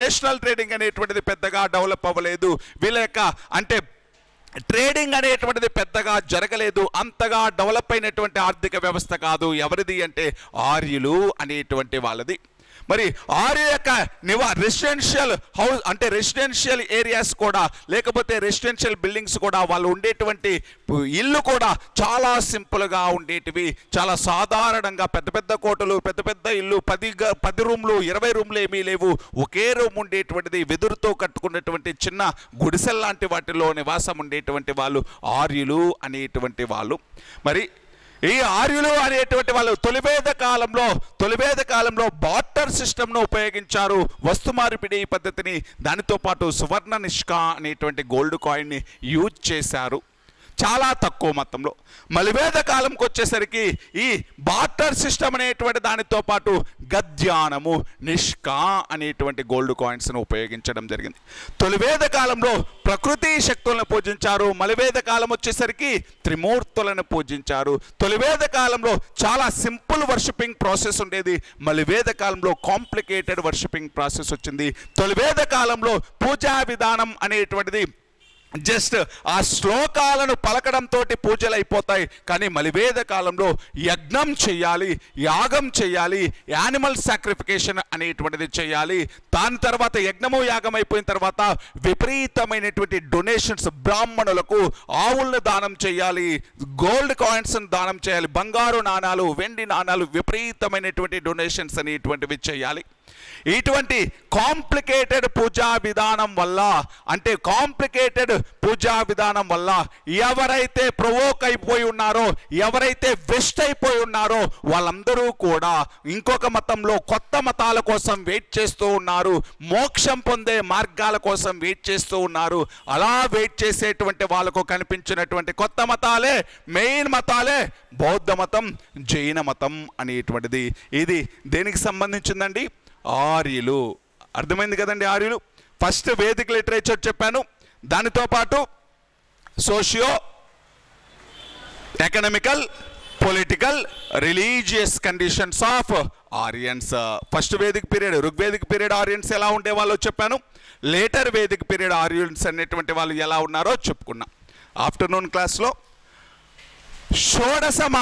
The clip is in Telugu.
రేషనల్ ట్రేడింగ్ అనేటువంటిది పెద్దగా డెవలప్ అవ్వలేదు వీళ్ళ యొక్క అంటే ట్రేడింగ్ అనేటువంటిది పెద్దగా జరగలేదు అంతగా డెవలప్ అయినటువంటి ఆర్థిక వ్యవస్థ కాదు ఎవరిది అంటే ఆర్యులు అనేటువంటి వాళ్ళది మరి ఆర్య యొక్క నివా రెసిడెన్షియల్ హౌస్ అంటే రెసిడెన్షియల్ ఏరియాస్ కూడా లేకపోతే రెసిడెన్షియల్ బిల్డింగ్స్ కూడా వాళ్ళు ఉండేటువంటి ఇల్లు కూడా చాలా సింపుల్గా ఉండేటివి చాలా సాధారణంగా పెద్ద పెద్ద కోటలు పెద్ద పెద్ద ఇల్లు పది గ- పది రూమ్లు ఇరవై రూమ్లు ఏమీ లేవు ఒకే రూమ్ ఉండేటువంటిది వెదురుతో కట్టుకున్నటువంటి చిన్న గుడిసెల్ లాంటి వాటిలో నివాసం ఉండేటువంటి వాళ్ళు ఆర్యులు అనేటువంటి వాళ్ళు మరి ఈ ఆర్యులు అనేటువంటి వాళ్ళు తొలివేద కాలంలో తొలివేద కాలంలో బాటర్ సిస్టమ్ను ఉపయోగించారు వస్తు మార్పిడి పద్ధతిని దానితో పాటు సువర్ణ నిష్కా అనేటువంటి గోల్డ్ కాయిన్ని యూజ్ చేశారు చాలా తక్కువ మొత్తంలో మలివేద కాలంకి వచ్చేసరికి ఈ బాటర్ సిస్టమ్ అనేటువంటి దానితో పాటు గద్యానము నిష్కా అనేటువంటి గోల్డ్ కాయిన్స్ను ఉపయోగించడం జరిగింది తొలివేద కాలంలో ప్రకృతి శక్తులను పూజించారు మలివేద కాలం వచ్చేసరికి త్రిమూర్తులను పూజించారు తొలివేద కాలంలో చాలా సింపుల్ వర్షిపింగ్ ప్రాసెస్ ఉండేది మలివేద కాలంలో కాంప్లికేటెడ్ వర్షిపింగ్ ప్రాసెస్ వచ్చింది తొలివేద కాలంలో పూజా విధానం అనేటువంటిది జస్ట్ ఆ శ్లోకాలను పలకడంతో పూజలు అయిపోతాయి కానీ మలివేద కాలంలో యజ్ఞం చేయాలి యాగం చేయాలి యానిమల్ సాక్రిఫికేషన్ అనేటువంటిది చేయాలి దాని తర్వాత యజ్ఞము యాగం అయిపోయిన తర్వాత విపరీతమైనటువంటి డొనేషన్స్ బ్రాహ్మణులకు ఆవులను దానం చేయాలి గోల్డ్ కాయిన్స్ దానం చేయాలి బంగారు నాణాలు వెండి నాణాలు విపరీతమైనటువంటి డొనేషన్స్ అనేటువంటివి చేయాలి ఇటువంటి కాంప్లికేటెడ్ పూజా విధానం వల్ల అంటే కాంప్లికేటెడ్ పూజా విధానం వల్ల ఎవరైతే ప్రొవోక్ అయిపోయి ఉన్నారో ఎవరైతే వెస్ట్ అయిపోయి ఉన్నారో వాళ్ళందరూ కూడా ఇంకొక మతంలో కొత్త మతాల కోసం వెయిట్ చేస్తూ ఉన్నారు మోక్షం పొందే మార్గాల కోసం వెయిట్ చేస్తూ ఉన్నారు అలా వెయిట్ చేసేటువంటి వాళ్ళకు కనిపించినటువంటి కొత్త మతాలే మెయిన్ మతాలే బౌద్ధ మతం జైన మతం అనేటువంటిది ఇది దేనికి సంబంధించిందండి ఆర్యులు అర్థమైంది కదండి ఆర్యులు ఫస్ట్ వేదిక లిటరేచర్ చెప్పాను దానితో పాటు socio economical political religious conditions of Aryans first Vedic period Rigvedic period Aryans ఎలా ఉండేవాళ్ళో చెప్పాను లేటర్ వేదిక పీరియడ్ ఆరియన్స్ అనేటువంటి వాళ్ళు ఎలా ఉన్నారో చెప్పుకున్నాం ఆఫ్టర్నూన్ క్లాస్లో షోడశ